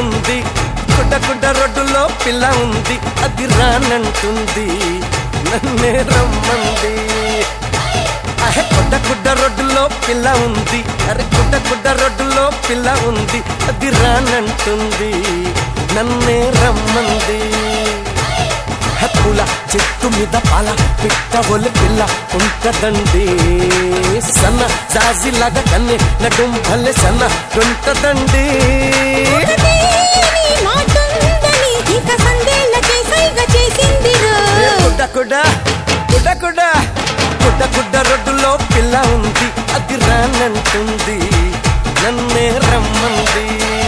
ఉంది కుడ్డ కుడ్డ రోడ్డులో పిల్ల ఉంది అది రానంటుంది నన్నే రమ్మంది అహే కుడ్డ కుడ్డ రోడ్డులో పిల్ల ఉంది అరే కుడ్డ కుడ్డ రోడ్డులో పిల్ల ఉంది అది రానంటుంది నన్నే రమ్మంది పూల చెట్టు మీద పాల పిట్ట ఒలి పిల్ల ఉంటదండి సన్న జాజిలాగా కన్నే నడుం భలే సన్న ఉంటదండి ఒకటే నీ మాటుందని ఇక సందేళ్ళకే సైగ చేసిందిరో. ఏ కుడ్డ కుడ్డ కుడ్డ కుడ్డ కుడ్డ కుడ్డ రోడ్డులో పిల్ల ఉంది అది రానంటుంది నన్నే రమ్మంది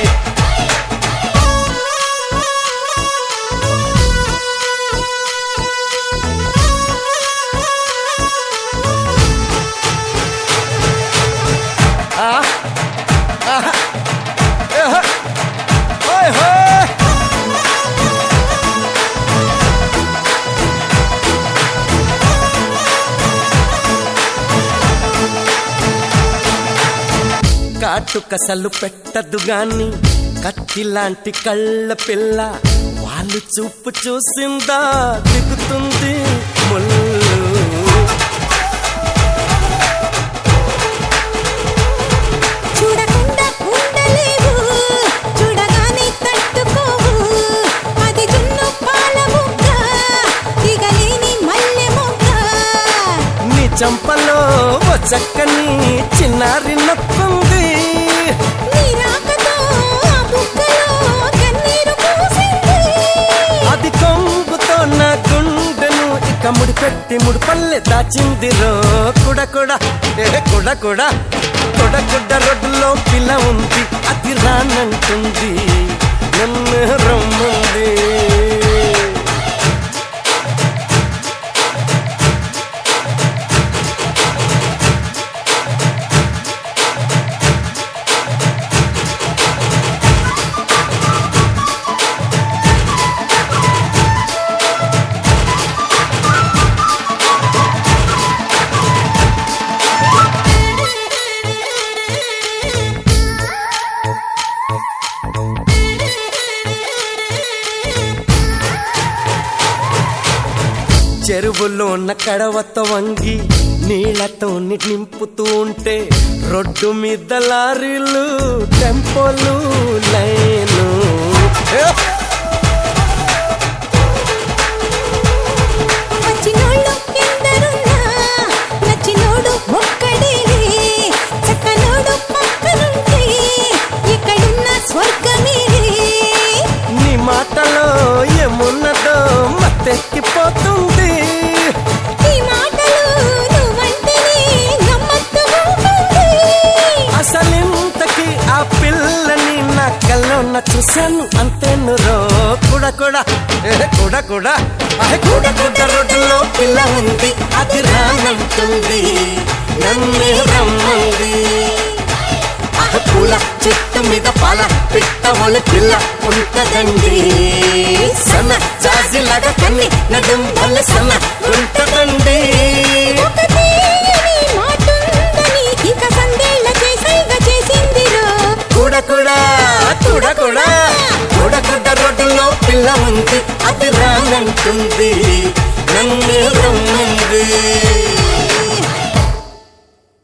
ఆ ఆహా ఏహ ఓయ్ హోయ్ కాటు కసలు పెట్టదు గాని కత్తి లాంటి కళ్ళ పిల్ల వాళ్ళు చూపు చూసిందా దిగుతుంది ముళ్ళు చూడకుండా ఉండలేవు, చూడగానే తట్టుకోవు. అది జున్ను పాల మొగ్గ, దిగలేని మల్లె మొగ్గ. నీ చంపలో ఓ చక్కని చిన్నారి నొక్కుంది నీ రాకతో ఆ బుగ్గలో కన్నీరు పూసింది. అది కొంగుతో నా గుండెను ఇక ముడిపెట్టి ముడిపల్లె దాచింది రో కుడ కుడ ఏ కుడ కుడ కుడ కుడ రోడ్డులో పిల్ల ఉంది అది రానంటుంది నన్ను రమ్మంది చెరువులో ఉన్న కడవతో వంగి నీళ్లతో నింపుతూ ఉంటే రొడ్డు మీద లారీలు టెంపోలు లైను ఏ! వచ్చినోళ్ళు ఎందరున్నా, నచ్చినోడు ఒక్కడేలే. చక్కనోడు పక్కనుంటే ఎక్కడున్న స్వర్గమేలే. నీ మాటలో ఏమున్నదో మత్తెక్కిపోతుంది ఈ మాటలు నువ్వంటేనే గమ్మత్తుగా ఉంటుంది. అసలింతకి ఆ పిల్లని నా కళ్ళన్న చూశాను అంతేను రో కూడా కూడా ఏ కూడా కూడా అహే కూడా కూడా రోడ్డులో పిల్ల ఉంది అది రానంటుంది నన్ను రమ్మంది అహ పూల చెట్టు మీద పాల పిట్ట ఒలి పిల్ల ఉంటదండి సన్న జాజిలాగా కన్ని నడుం వల్ల సన్న ఉంటదండి ఒకటే నీ మాటుందని ఇక సందేళ్ళకే సైగ చేసిందిరో. కూడా కూడా కూడా కూడా కూడా కూడా రోడ్డులో పిల్ల ఉంది అది రానంటుంది